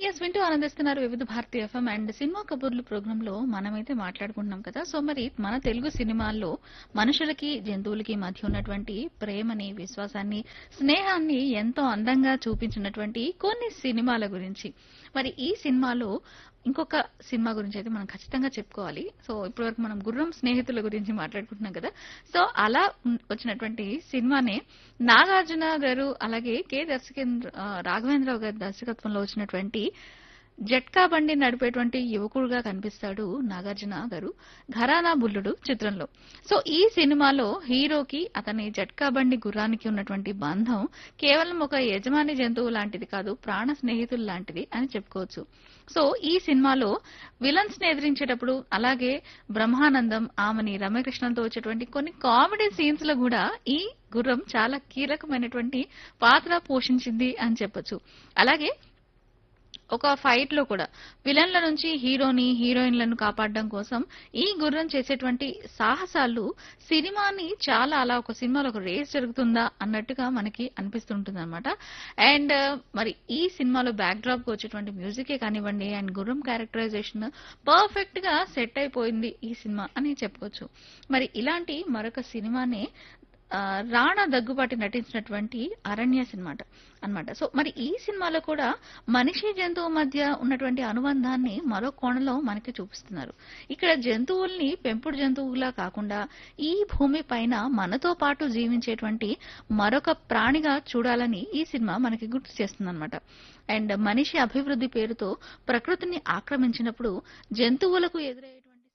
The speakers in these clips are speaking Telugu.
ఎస్ వింటూ ఆనందిస్తున్నారు Vividh Bharati FM and cinema కబుర్లు ప్రోగ్రామ్ లో మనమైతే మాట్లాడుకుంటున్నాం కదా సో మరి మన తెలుగు సినిమాల్లో మనుషులకి జంతువులకి మధ్య ఉన్నటువంటి ప్రేమని విశ్వాసాన్ని స్నేహాన్ని ఎంతో అందంగా చూపించినటువంటి కొన్ని సినిమాల గురించి మరి ఈ సినిమాలో ఇంకొక సినిమా గురించి అయితే మనం ఖచ్చితంగా చెప్పుకోవాలి సో ఇప్పటివరకు మనం గుర్రం స్నేహితుల గురించి మాట్లాడుకుంటున్నాం కదా సో అలా ఉన్- వచ్చినటువంటి సినిమానే నాగార్జున గారు అలాగే కె దర్శకేంద్ర ఆ, రాఘవేంద్రరావు గారి దర్శకత్వంలో వచ్చినటువంటి జట్కా బండి నడిపేటువంటి యువకుడుగా కనిపిస్తాడు నాగార్జున గారు ఘరానా బుల్లుడు చిత్రంలో సో ఈ సినిమాలో హీరోకి అతని జట్కా బండి గుర్రానికి ఉన్నటువంటి బంధం కేవలం ఒక యజమాని జంతువు లాంటిది కాదు ప్రాణ స్నేహితులు లాంటిది అని చెప్పుకోవచ్చు సో ఈ సినిమాలో విలన్స్ ని ఎదిరించేటప్పుడు అలాగే బ్రహ్మానందం ఆమెని రమ్యకృష్ణంతో వచ్చేటువంటి కొన్ని కామెడీ సీన్స్ లో కూడా ఈ గుర్రం చాలా కీలకమైనటువంటి పాత్ర పోషించింది అని చెప్పొచ్చు అలాగే ఒక ఫైట్ లో కూడా విలన్ల నుంచి హీరోని హీరోయిన్లను కాపాడడం కోసం ఈ గుర్రం చేసేటువంటి సాహసాలు సినిమాని చాలా అలా ఒక సినిమాలో ఒక రేస్ జరుగుతుందా అన్నట్టుగా మనకి అనిపిస్తుంటుంది అనమాట అండ్ మరి ఈ సినిమాలో బ్యాక్ డ్రాప్ కి వచ్చేటువంటి మ్యూజికే కానివ్వండి అండ్ గుర్రం క్యారెక్టరైజేషన్ పర్ఫెక్ట్ గా సెట్ అయిపోయింది ఈ సినిమా అని చెప్పుకోవచ్చు మరి ఇలాంటి మరొక సినిమానే ఆ, రాణా దగ్గుబాటి నటించినటువంటి అరణ్య సినిమా అన్నమాట సో మరి ఈ సినిమాలో కూడా మనిషి జంతువు మధ్య ఉన్నటువంటి అనుబంధాన్ని మరో కోణంలో మనకి చూపిస్తున్నారు ఇక్కడ జంతువుల్ని పెంపుడు జంతువులా కాకుండా ఈ భూమి పైన మనతో పాటు జీవించేటువంటి మరొక ప్రాణిగా చూడాలని ఈ సినిమా మనకి గుర్తు చేస్తుందన్నమాట అండ్ మనిషి అభివృద్ధి పేరుతో ప్రకృతిని ఆక్రమించినప్పుడు జంతువులకు ఎదురయ్యేటువంటి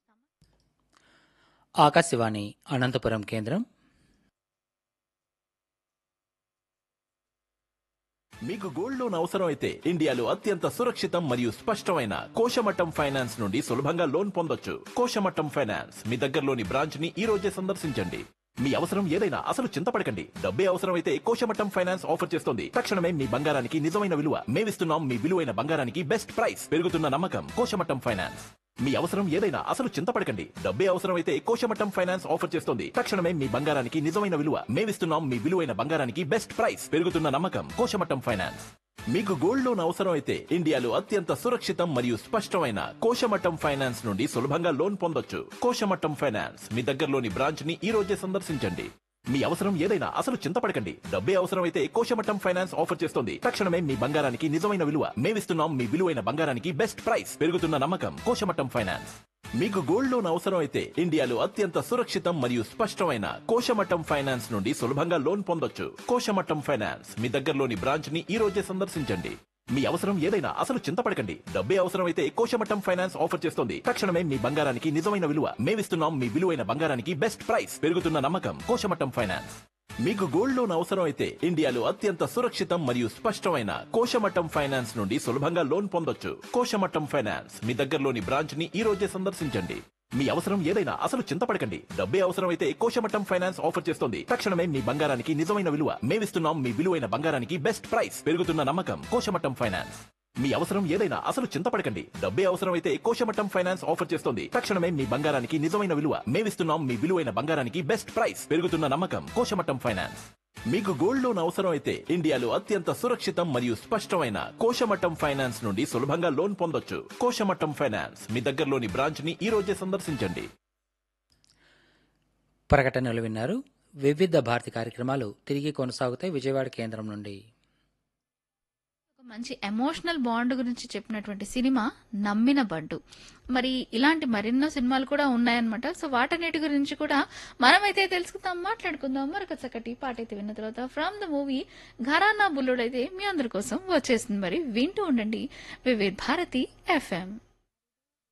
ఆకాశవాణి అనంతపురం కేంద్రం మీకు గోల్డ్ లోన్ అవసరం అయితే ఇండియాలో అత్యంత సురక్షితం మరియు స్పష్టమైన కోశమట్టం ఫైనాన్స్ నుండి సులభంగా లోన్ పొందొచ్చు కోశమట్టం ఫైనాన్స్ మీ దగ్గరలోని బ్రాంచ్ ని ఈ రోజే సందర్శించండి మీ అవసరం ఏదైనా అసలు చింతపడకండి డబ్బే అవసరం అయితే కోశమట్టం ఫైనాన్స్ ఆఫర్ చేస్తుంది తక్షణమే మీ బంగారానికి నిజమైన విలువ మేమిస్తున్నాం మీ విలువైన బంగారానికి బెస్ట్ ప్రైస్ పెరుగుతున్న నమ్మకం కోశమట్టం ఫైనాన్స్ మీ అవసరం ఏదైనా అసలు చింతపడకండి డబ్బే అవసరం అయితే కోశమట్టం ఫైనాన్స్ ఆఫర్ చేస్తుంది తక్షణమే మీ బంగారానికి నిజమైన విలువ మేమిస్తున్నాం మీ విలువైన బంగారానికి బెస్ట్ ప్రైస్ పెరుగుతున్న నమ్మకం కోశమట్టం ఫైనాన్స్ మీకు గోల్డ్ లోన్ అవసరం అయితే ఇండియాలో అత్యంత సురక్షితం మరియు స్పష్టమైన కోశమట్టం ఫైనాన్స్ నుండి సులభంగా లోన్ పొందొచ్చు కోశమట్టం ఫైనాన్స్ మీ దగ్గరలోని బ్రాంచ్ ని ఈ రోజే సందర్శించండి మీ అవసరం ఏదైనా అసలు చింతపడకండి డబ్బే అవసరం అయితే కోశమట్టం ఫైనాన్స్ ఆఫర్ చేస్తుంది తక్షణమే మీ బంగారానికి నిజమైన విలువ మేమిస్తున్నాం మీ విలువైన బంగారానికి బెస్ట్ ప్రైస్ పెరుగుతున్న నమ్మకం కోశమట్టం ఫైనాన్స్ మీకు గోల్డ్ లోన్ అవసరం అయితే ఇండియాలో అత్యంత సురక్షితం మరియు స్పష్టమైన కోశమట్టం ఫైనాన్స్ నుండి సులభంగా లోన్ పొందొచ్చు కోశమట్టం ఫైనాన్స్ మీ దగ్గరలోని బ్రాంచ్ ని ఈ రోజే సందర్శించండి మీ అవసరం ఏదైనా అసలు చింతపడకండి డబ్బే అవసరం అయితే కోశమట్టం ఫైనాన్స్ ఆఫర్ చేస్తుంది తక్షణమే మీ బంగారానికి నిజమైన విలువ మేమిస్తున్నాం మీ విలువైన బంగారానికి బెస్ట్ ప్రైస్ పెరుగుతున్న నమ్మకం కోశమట్టం ఫైనాన్స్ మీకు గోల్డ్ లోన్ అవసరం అయితే ఇండియాలో అత్యంత సురక్షితం మరియు స్పష్టమైన కోశమట్టం ఫైనాన్స్ నుండి సులభంగా లోన్ పొందొచ్చు కోశమట్టం ఫైనాన్స్ మీ దగ్గరలోని బ్రాంచ్ ని ఈ రోజే సందర్శించండి మీ అవసరం ఏదైనా అసలు చింతపడకండి డబ్బే అవసరం అయితే కోశమట్టం ఫైనాన్స్ ఆఫర్ చేస్తుంది తక్షణమే మీ బంగారానికి నిజమైన విలువ మేమిస్తున్నాం మీ విలువైన బంగారానికి బెస్ట్ ప్రైస్ పెరుగుతున్న నమ్మకం కోశమట్టం ఫైనాన్స్ మీ అవసరం ఏదైనా అసలు చింతపడకండి డబ్బే అవసరం అయితే కోశమట్టం ఫైనాన్స్ ఆఫర్ చేస్తుంది తక్షణమే మీ బంగారానికి నిజమైన విలువ మేమిస్తున్నాం మీ విలువైన బంగారానికి బెస్ట్ ప్రైస్ పెరుగుతున్న నమ్మకం కోశమట్టం ఫైనాన్స్ మీకు గోల్డ్ లోన్ అవసరం అయితే ఇండియాలో అత్యంత సురక్షితం మరియు స్పష్టమైన కోశమట్టం ఫైనాన్స్ నుండి సులభంగా లోన్ పొందొచ్చు కోశమట్టం ఫైనాన్స్ మీ దగ్గరలోని బ్రాంచ్ ని ఈ రోజే సందర్శించండి ప్రకటనలు విన్నారు వివిధ భారతి కార్యక్రమాలు తిరిగి కొనసాగుతాయి విజయవాడ కేంద్రం నుండి ఒక మంచి ఎమోషనల్ బాండ్ గురించి చెప్పినటువంటి సినిమా నమ్మిన బంటు మరి ఇలాంటి మరెన్నో సినిమాలు కూడా ఉన్నాయన్నమాట సో వాటన్నిటి గురించి కూడా మనమైతే తెలుసుకుందాం మాట్లాడుకుందాం మరొక చక్కటి పాట అయితే విన్న తర్వాత from the movie Gharana Bullodu అయితే మీ అందరి కోసం వచ్చేసింది మరి వింటూ ఉండండి వివిధ భారతి ఎఫ్ఎం